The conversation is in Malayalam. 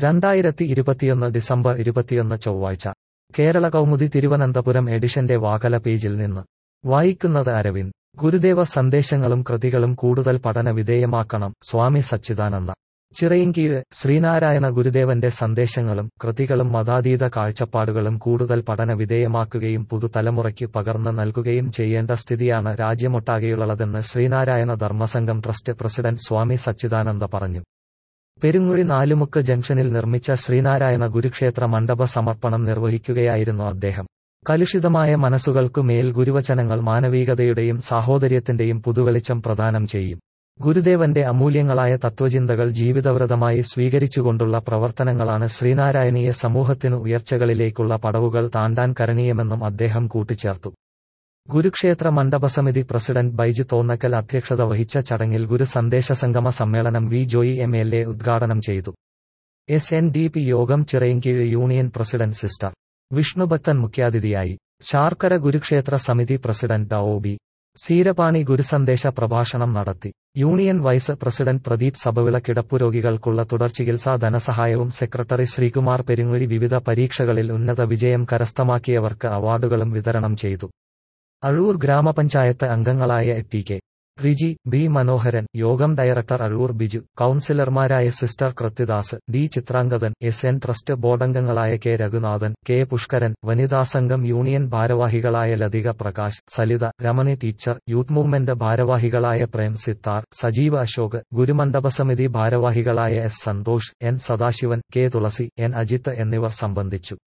രണ്ടായിരത്തി ഇരുപത്തിയൊന്ന് ഡിസംബർ ഇരുപത്തിയൊന്ന് ചൊവ്വാഴ്ച കേരള കൗമുദി തിരുവനന്തപുരം എഡിഷന്റെ വാകല പേജിൽ നിന്ന് വായിക്കുന്നത് അരവിന്ദ് ഗുരുദേവ സന്ദേശങ്ങളും കൃതികളും കൂടുതൽ പഠന വിധേയമാക്കണം സ്വാമി സച്ചിദാനന്ദ ചിറയിൻകീഴ് ശ്രീനാരായണ ഗുരുദേവന്റെ സന്ദേശങ്ങളും കൃതികളും മതാതീത കാഴ്ചപ്പാടുകളും കൂടുതൽ പഠന വിധേയമാക്കുകയും പുതുതലമുറയ്ക്ക് പകർന്ന് നൽകുകയും ചെയ്യേണ്ട സ്ഥിതിയാണ് രാജ്യമൊട്ടാകെയുള്ളതെന്ന് ശ്രീനാരായണ ധർമ്മസംഘം ട്രസ്റ്റ് പ്രസിഡന്റ് സ്വാമി സച്ചിദാനന്ദ പറഞ്ഞു പെരുങ്ങുഴി നാലുമുക്ക് ജംഗ്ഷനിൽ നിർമ്മിച്ച ശ്രീനാരായണ ഗുരുക്ഷേത്ര മണ്ഡപ സമർപ്പണം നിർവഹിക്കുകയായിരുന്നു അദ്ദേഹം കലുഷിതമായ മനസ്സുകൾക്കു മേൽ ഗുരുവചനങ്ങൾ മാനവികതയുടെയും സാഹോദര്യത്തിന്റെയും പുതുവെളിച്ചം പ്രദാനം ചെയ്യും ഗുരുദേവന്റെ അമൂല്യങ്ങളായ തത്വചിന്തകൾ ജീവിതവ്രതമായി സ്വീകരിച്ചുകൊണ്ടുള്ള പ്രവർത്തനങ്ങളാണ് ശ്രീനാരായണീയ സമൂഹത്തിനു ഉയർച്ചകളിലേക്കുള്ള പടവുകൾ താണ്ടാൻ കരണീയമെന്നും അദ്ദേഹം കൂട്ടിച്ചേർത്തു ഗുരുക്ഷേത്ര മണ്ഡപസമിതി പ്രസിഡന്റ് ബൈജു തോന്നക്കൽ അധ്യക്ഷത വഹിച്ച ചടങ്ങിൽ ഗുരു സന്ദേശ സംഗമ സമ്മേളനം V Joy M L A ഉദ്ഘാടനം ചെയ്തു എസ് എൻ ഡി പി യോഗം Chirayinkeezhu union president sister Vishnubhakthan മുഖ്യാതിഥിയായി ശാർക്കര ഗുരുക്ഷേത്ര സമിതി പ്രസിഡന്റ് ഡ ഒ ബി സീരപാണി ഗുരുസന്ദേശ പ്രഭാഷണം നടത്തി union vice president Pradeep Sabhavila കിടപ്പുരോഗികൾക്കുള്ള തുടർചികിത്സാ ധനസഹായവും സെക്രട്ടറി ശ്രീകുമാർ പെരുങ്ങുഴി വിവിധ പരീക്ഷകളിൽ ഉന്നത വിജയം കരസ്ഥമാക്കിയവർക്ക് അവാർഡുകളും വിതരണം ചെയ്തു അഴൂർ ഗ്രാമപഞ്ചായത്ത് അംഗങ്ങളായ T K Riji B Manoharan യോഗം ഡയറക്ടർ അഴൂർ ബിജു കൌൺസിലർമാരായ sister Krithyadas D Chithrangathan S N trust ബോർഡംഗങ്ങളായ കെ രഘുനാഥൻ കെ പുഷ്കരൻ വനിതാ സംഘം യൂണിയൻ ഭാരവാഹികളായ Lathika Prakash Salitha Ramani teacher youth movement ഭാരവാഹികളായ പ്രേം സിത്താർ സജീവ് അശോക് ഗുരുമണ്ഡപസമിതി ഭാരവാഹികളായ S Santhosh N Sadasivan K Thulasi N Ajith എന്നിവർ സംബന്ധിച്ചു